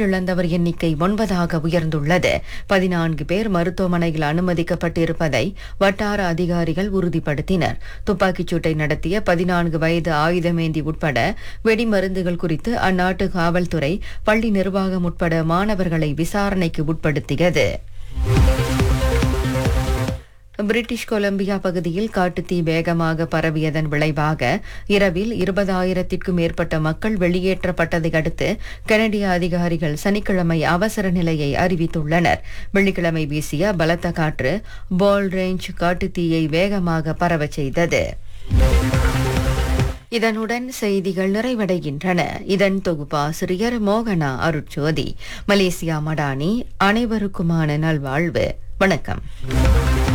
உயிரிழந்தவர் எண்ணிக்கை ஒன்பதாக உயர்ந்துள்ளது பதினான்கு பேர் மருத்துவமனையில் அனுமதிக்கப்பட்டிருப்பதை வட்டார அதிகாரிகள் உறுதிப்படுத்தினர் துப்பாக்கிச் சூட்டை நடத்திய பதினான்கு வயது ஆயுதமேந்தி உட்பட வெடிமருந்துகள் குறித்து அந்நாட்டு காவல்துறை பள்ளி நிர்வாகம் உட்பட மாணவர்களை விசாரணைக்கு உட்படுத்தியது பிரிட்டிஷ் கொலம்பியா பகுதியில் காட்டுத்தீ வேகமாக பரவியதன் விளைவாக இரவில் இருபதாயிரத்திற்கும் மேற்பட்ட மக்கள் வெளியேற்றப்பட்டதை அடுத்து கனடிய அதிகாரிகள் சனிக்கிழமை அவசர நிலையை அறிவித்துள்ளனர் வெள்ளிக்கிழமை வீசிய பலத்த காற்று பால் ரேஞ்ச் காட்டுத்தீயை வேகமாக பரவச் செய்தது இதனுடன் செய்திகள் நிறைவடைகின்றன இதன் தொகுப்பாசிரியர் மோகனா அருட்சோதி மலேசியா மடானி அனைவருக்குமான நல்வாழ்வு வணக்கம்